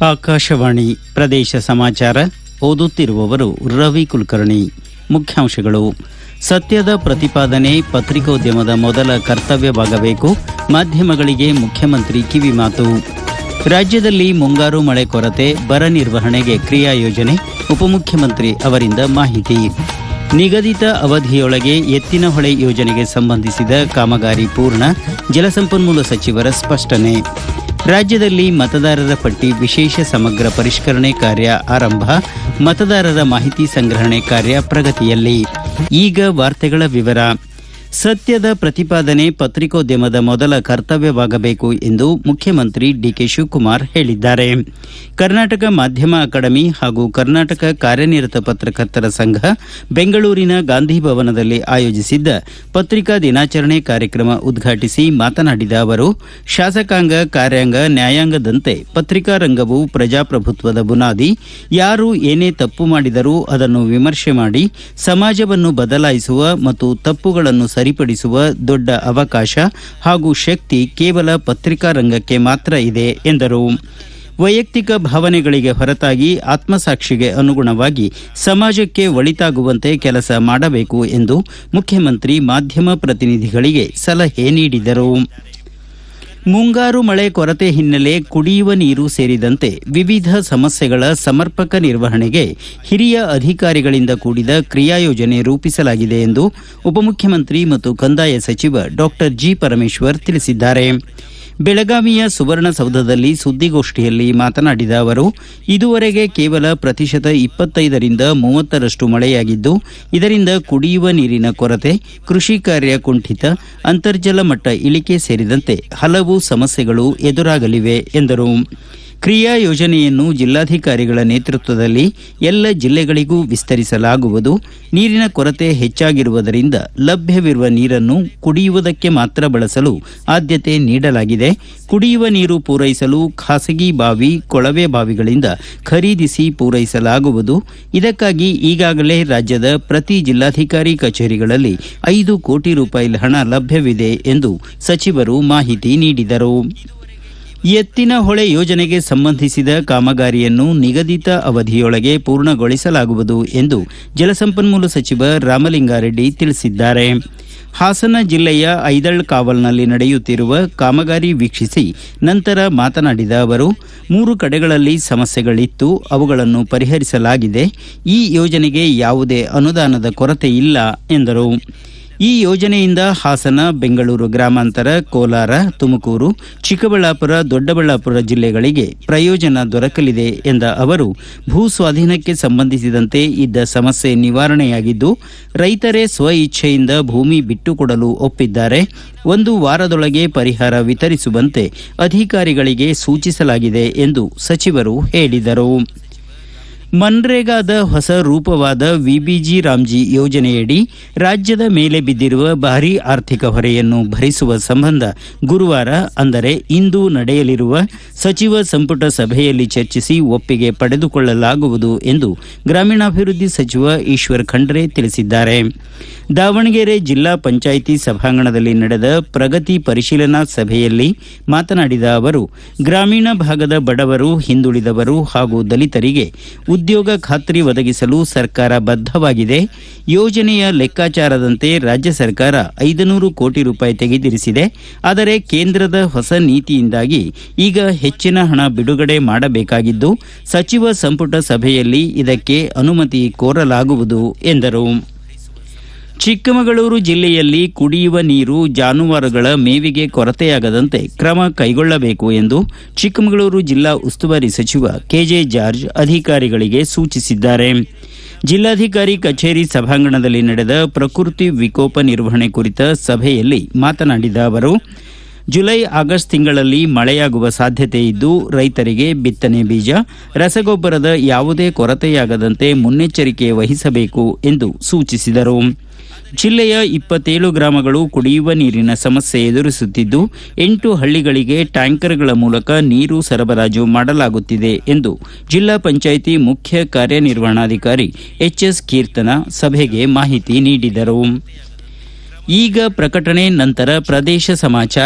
ಆಕಾಶವಾಣಿ ಪ್ರದೇಶ ಸಮಾಚಾರ ಓದುತ್ತಿರುವವರು ರವಿ ಕುಲಕರ್ಣಿ ಮುಖ್ಯಾಂಶಗಳು ಸತ್ಯದ ಪ್ರತಿಪಾದನೆ ಪತ್ರಿಕೋದ್ಯಮದ ಮೊದಲ ಕರ್ತವ್ಯವಾಗಬೇಕು ಮಾಧ್ಯಮಗಳಿಗೆ ಮುಖ್ಯಮಂತ್ರಿ ಕಿವಿಮಾತು ರಾಜ್ಯದಲ್ಲಿ ಮುಂಗಾರು ಮಳೆ ಕೊರತೆ ಬರ ನಿರ್ವಹಣೆಗೆ ಕ್ರಿಯಾ ಯೋಜನೆ ಉಪಮುಖ್ಯಮಂತ್ರಿ ಅವರಿಂದ ಮಾಹಿತಿ ನಿಗದಿತ ಅವಧಿಯೊಳಗೆ ಎತ್ತಿನಹೊಳೆ ಯೋಜನೆಗೆ ಸಂಬಂಧಿಸಿದ ಕಾಮಗಾರಿ ಪೂರ್ಣ ಜಲಸಂಪನ್ಮೂಲ ಸಚಿವರ ಸ್ಪಷ್ಟನೆ ರಾಜ್ಯದಲ್ಲಿ ಮತದಾರರ ಪಟ್ಟಿ ವಿಶೇಷ ಸಮಗ್ರ ಪರಿಷ್ಕರಣೆ ಕಾರ್ಯ ಆರಂಭ ಮತದಾರರ ಮಾಹಿತಿ ಸಂಗ್ರಹಣೆ ಕಾರ್ಯ ಪ್ರಗತಿಯಲ್ಲಿ ಈಗ ವಾರ್ತೆಗಳ ವಿವರ ಸತ್ಯದ ಪ್ರತಿಪಾದನೆ ಪತ್ರಿಕೋದ್ಯಮದ ಮೊದಲ ಕರ್ತವ್ಯವಾಗಬೇಕು ಎಂದು ಮುಖ್ಯಮಂತ್ರಿ ಡಿಕೆ ಶಿವಕುಮಾರ್ ಹೇಳಿದ್ದಾರೆ ಕರ್ನಾಟಕ ಮಾಧ್ಯಮ ಅಕಾಡೆಮಿ ಹಾಗೂ ಕರ್ನಾಟಕ ಕಾರ್ಯನಿರತ ಪತ್ರಕರ್ತರ ಸಂಘ ಬೆಂಗಳೂರಿನ ಗಾಂಧಿ ಭವನದಲ್ಲಿ ಆಯೋಜಿಸಿದ್ದ ಪತ್ರಿಕಾ ದಿನಾಚರಣೆ ಕಾರ್ಯಕ್ರಮ ಉದ್ಘಾಟಿಸಿ ಮಾತನಾಡಿದ ಅವರು ಶಾಸಕಾಂಗ ಕಾರ್ಯಾಂಗ ನ್ಯಾಯಾಂಗದಂತೆ ಪತ್ರಿಕಾ ರಂಗವು ಪ್ರಜಾಪ್ರಭುತ್ವದ ಬುನಾದಿ ಯಾರು ಏನೇ ತಪ್ಪು ಮಾಡಿದರೂ ಅದನ್ನು ವಿಮರ್ಶೆ ಮಾಡಿ ಸಮಾಜವನ್ನು ಬದಲಾಯಿಸುವ ಮತ್ತು ತಪ್ಪುಗಳನ್ನು ಸರಿಪಡಿಸುವ ದೊಡ್ಡ ಅವಕಾಶ ಹಾಗೂ ಶಕ್ತಿ ಕೇವಲ ಪತ್ರಿಕಾ ರಂಗಕ್ಕೆ ಮಾತ್ರ ಇದೆ ಎಂದರು ವೈಯಕ್ತಿಕ ಭಾವನೆಗಳಿಗೆ ಹೊರತಾಗಿ ಆತ್ಮಸಾಕ್ಷಿಗೆ ಅನುಗುಣವಾಗಿ ಸಮಾಜಕ್ಕೆ ಒಳಿತಾಗುವಂತೆ ಕೆಲಸ ಮಾಡಬೇಕು ಎಂದು ಮುಖ್ಯಮಂತ್ರಿ ಮಾಧ್ಯಮ ಪ್ರತಿನಿಧಿಗಳಿಗೆ ಸಲಹೆ ನೀಡಿದರು ಮುಂಗಾರು ಮಳೆ ಕೊರತೆ ಹಿನ್ನೆಲೆ ಕುಡಿಯುವ ನೀರು ಸೇರಿದಂತೆ ವಿವಿಧ ಸಮಸ್ಯೆಗಳ ಸಮರ್ಪಕ ನಿರ್ವಹಣೆಗೆ ಹಿರಿಯ ಅಧಿಕಾರಿಗಳಿಂದ ಕೂಡಿದ ಕ್ರಿಯಾಯೋಜನೆ ರೂಪಿಸಲಾಗಿದೆ ಎಂದು ಉಪಮುಖ್ಯಮಂತ್ರಿ ಮತ್ತು ಕಂದಾಯ ಸಚಿವ ಡಾಕ್ಟರ್ ಜಿ ಪರಮೇಶ್ವರ್ ತಿಳಿಸಿದ್ದಾರೆ ಬೆಳಗಾವಿಯ ಸುವರ್ಣಸೌಧದಲ್ಲಿ ಸುದ್ದಿಗೋಷ್ಠಿಯಲ್ಲಿ ಮಾತನಾಡಿದ ಅವರು ಇದುವರೆಗೆ ಕೇವಲ ಪ್ರತಿಶತ ಇಪ್ಪತ್ತೈದರಿಂದ ಮೂವತ್ತರಷ್ಟು ಮಳೆಯಾಗಿದ್ದು ಇದರಿಂದ ಕುಡಿಯುವ ನೀರಿನ ಕೊರತೆ ಕೃಷಿ ಕಾರ್ಯ ಕುಂಠಿತ ಅಂತರ್ಜಲ ಮಟ್ಟ ಇಳಿಕೆ ಸೇರಿದಂತೆ ಹಲವು ಸಮಸ್ಯೆಗಳು ಎದುರಾಗಲಿವೆ ಎಂದರು ಕ್ರಿಯಾ ಯೋಜನೆಯನ್ನು ಜಿಲ್ಲಾಧಿಕಾರಿಗಳ ನೇತೃತ್ವದಲ್ಲಿ ಎಲ್ಲ ಜಿಲ್ಲೆಗಳಿಗೂ ವಿಸ್ತರಿಸಲಾಗುವುದು ನೀರಿನ ಕೊರತೆ ಹೆಚ್ಚಾಗಿರುವುದರಿಂದ ಲಭ್ಯವಿರುವ ನೀರನ್ನು ಕುಡಿಯುವುದಕ್ಕೆ ಮಾತ್ರ ಬಳಸಲು ಆದ್ಯತೆ ನೀಡಲಾಗಿದೆ ಕುಡಿಯುವ ನೀರು ಪೂರೈಸಲು ಖಾಸಗಿ ಬಾವಿ ಕೊಳವೆ ಬಾವಿಗಳಿಂದ ಖರೀದಿಸಿ ಪೂರೈಸಲಾಗುವುದು ಇದಕ್ಕಾಗಿ ಈಗಾಗಲೇ ರಾಜ್ಯದ ಪ್ರತಿ ಜಿಲ್ಲಾಧಿಕಾರಿ ಕಚೇರಿಗಳಲ್ಲಿ ಐದು ಕೋಟಿ ರೂಪಾಯಿ ಹಣ ಲಭ್ಯವಿದೆ ಎಂದು ಸಚಿವರು ಮಾಹಿತಿ ನೀಡಿದರು ಎತ್ತಿನ ಹೊಳೆ ಯೋಜನೆಗೆ ಸಂಬಂಧಿಸಿದ ಕಾಮಗಾರಿಯನ್ನು ನಿಗದಿತ ಅವಧಿಯೊಳಗೆ ಪೂರ್ಣಗೊಳಿಸಲಾಗುವುದು ಎಂದು ಜಲಸಂಪನ್ಮೂಲ ಸಚಿವ ರಾಮಲಿಂಗಾರೆಡ್ಡಿ ತಿಳಿಸಿದ್ದಾರೆ ಹಾಸನ ಜಿಲ್ಲೆಯ ಐದಳ್ ಕಾವಲ್ನಲ್ಲಿ ನಡೆಯುತ್ತಿರುವ ಕಾಮಗಾರಿ ವೀಕ್ಷಿಸಿ ನಂತರ ಮಾತನಾಡಿದ ಅವರು ಮೂರು ಕಡೆಗಳಲ್ಲಿ ಸಮಸ್ಯೆಗಳಿತ್ತು ಅವುಗಳನ್ನು ಪರಿಹರಿಸಲಾಗಿದೆ ಈ ಯೋಜನೆಗೆ ಯಾವುದೇ ಅನುದಾನದ ಕೊರತೆ ಇಲ್ಲ ಎಂದರು ಈ ಯೋಜನೆಯಿಂದ ಹಾಸನ ಬೆಂಗಳೂರು ಗ್ರಾಮಾಂತರ ಕೋಲಾರ ತುಮಕೂರು ಚಿಕ್ಕಬಳ್ಳಾಪುರ ದೊಡ್ಡಬಳ್ಳಾಪುರ ಜಿಲ್ಲೆಗಳಿಗೆ ಪ್ರಯೋಜನ ದೊರಕಲಿದೆ ಎಂದ ಅವರು ಭೂ ಸ್ವಾಧೀನಕ್ಕೆ ಸಂಬಂಧಿಸಿದಂತೆ ಇದ್ದ ಸಮಸ್ಯೆ ನಿವಾರಣೆಯಾಗಿದ್ದು ರೈತರೇ ಸ್ವ ಇಚ್ಛೆಯಿಂದ ಭೂಮಿ ಬಿಟ್ಟುಕೊಡಲು ಒಪ್ಪಿದ್ದಾರೆ ಒಂದು ವಾರದೊಳಗೆ ಪರಿಹಾರ ವಿತರಿಸುವಂತೆ ಅಧಿಕಾರಿಗಳಿಗೆ ಸೂಚಿಸಲಾಗಿದೆ ಎಂದು ಸಚಿವರು ಹೇಳಿದರು ಮನ್ರೇಗಾದ ಹೊಸ ರೂಪವಾದ ವಿಬಿಜಿ ರಾಮ್ಜಿ ಯೋಜನೆಯಡಿ ರಾಜ್ಯದ ಮೇಲೆ ಬಿದ್ದಿರುವ ಭಾರೀ ಆರ್ಥಿಕ ಹೊರೆಯನ್ನು ಭರಿಸುವ ಸಂಬಂಧ ಗುರುವಾರ ಅಂದರೆ ಇಂದು ನಡೆಯಲಿರುವ ಸಚಿವ ಸಂಪುಟ ಸಭೆಯಲ್ಲಿ ಚರ್ಚಿಸಿ ಒಪ್ಪಿಗೆ ಪಡೆದುಕೊಳ್ಳಲಾಗುವುದು ಎಂದು ಗ್ರಾಮೀಣಾಭಿವೃದ್ಧಿ ಸಚಿವ ಈಶ್ವರ್ ಖಂಡ್ರೆ ತಿಳಿಸಿದ್ದಾರೆ ದಾವಣಗೆರೆ ಜಿಲ್ಲಾ ಪಂಚಾಯಿತಿ ಸಭಾಂಗಣದಲ್ಲಿ ನಡೆದ ಪ್ರಗತಿ ಪರಿಶೀಲನಾ ಸಭೆಯಲ್ಲಿ ಮಾತನಾಡಿದ ಅವರು ಗ್ರಾಮೀಣ ಭಾಗದ ಬಡವರು ಹಿಂದುಳಿದವರು ಹಾಗೂ ದಲಿತರಿಗೆ ಉದ್ಯೋಗ ಖಾತ್ರಿ ಒದಗಿಸಲು ಸರ್ಕಾರ ಬದ್ಧವಾಗಿದೆ ಯೋಜನೆಯ ಲೆಕ್ಕಾಚಾರದಂತೆ ರಾಜ್ಯ ಸರ್ಕಾರ ಐದನೂರು ಕೋಟಿ ರೂಪಾಯಿ ತೆಗೆದಿರಿಸಿದೆ ಆದರೆ ಕೇಂದ್ರದ ಹೊಸ ನೀತಿಯಿಂದಾಗಿ ಈಗ ಹೆಚ್ಚಿನ ಹಣ ಬಿಡುಗಡೆ ಮಾಡಬೇಕಾಗಿದ್ದು ಸಚಿವ ಸಂಪುಟ ಸಭೆಯಲ್ಲಿ ಇದಕ್ಕೆ ಅನುಮತಿ ಕೋರಲಾಗುವುದು ಎಂದರು ಚಿಕ್ಕಮಗಳೂರು ಜಿಲ್ಲೆಯಲ್ಲಿ ಕುಡಿಯುವ ನೀರು ಜಾನುವಾರುಗಳ ಮೇವಿಗೆ ಕೊರತೆಯಾಗದಂತೆ ಕ್ರಮ ಕೈಗೊಳ್ಳಬೇಕು ಎಂದು ಚಿಕ್ಕಮಗಳೂರು ಜಿಲ್ಲಾ ಉಸ್ತುವಾರಿ ಸಚಿವ ಕೆಜೆ ಜಾರ್ಜ್ ಅಧಿಕಾರಿಗಳಿಗೆ ಸೂಚಿಸಿದ್ದಾರೆ ಜಿಲ್ಲಾಧಿಕಾರಿ ಕಚೇರಿ ಸಭಾಂಗಣದಲ್ಲಿ ನಡೆದ ಪ್ರಕೃತಿ ವಿಕೋಪ ನಿರ್ವಹಣೆ ಕುರಿತ ಸಭೆಯಲ್ಲಿ ಮಾತನಾಡಿದ ಅವರು ಜುಲೈ ಆಗಸ್ಟ್ ತಿಂಗಳಲ್ಲಿ ಮಳೆಯಾಗುವ ಸಾಧ್ಯತೆ ಇದ್ದು ರೈತರಿಗೆ ಬಿತ್ತನೆ ಬೀಜ ರಸಗೊಬ್ಬರದ ಯಾವುದೇ ಕೊರತೆಯಾಗದಂತೆ ಮುನ್ನೆಚ್ಚರಿಕೆ ವಹಿಸಬೇಕು ಎಂದು ಸೂಚಿಸಿದರು ಜಿಲ್ಲೆಯ ಇಪ್ಪತ್ತೇಳು ಗ್ರಾಮಗಳು ಕುಡಿಯುವ ನೀರಿನ ಸಮಸ್ಯೆ ಎದುರಿಸುತ್ತಿದ್ದು ಎಂಟು ಹಳ್ಳಿಗಳಿಗೆ ಟ್ಯಾಂಕರ್ಗಳ ಮೂಲಕ ನೀರು ಸರಬರಾಜು ಮಾಡಲಾಗುತ್ತಿದೆ ಎಂದು ಜಿಲ್ಲಾ ಪಂಚಾಯಿತಿ ಮುಖ್ಯ ಕಾರ್ಯನಿರ್ವಹಣಾಧಿಕಾರಿ ಎಚ್ಎಸ್ ಕೀರ್ತನ ಸಭೆಗೆ ಮಾಹಿತಿ ನೀಡಿದರು ಈಗ ಪ್ರಕಟಣೆ ನಂತರ ಪ್ರದೇಶ ಸಮಾಚಾರ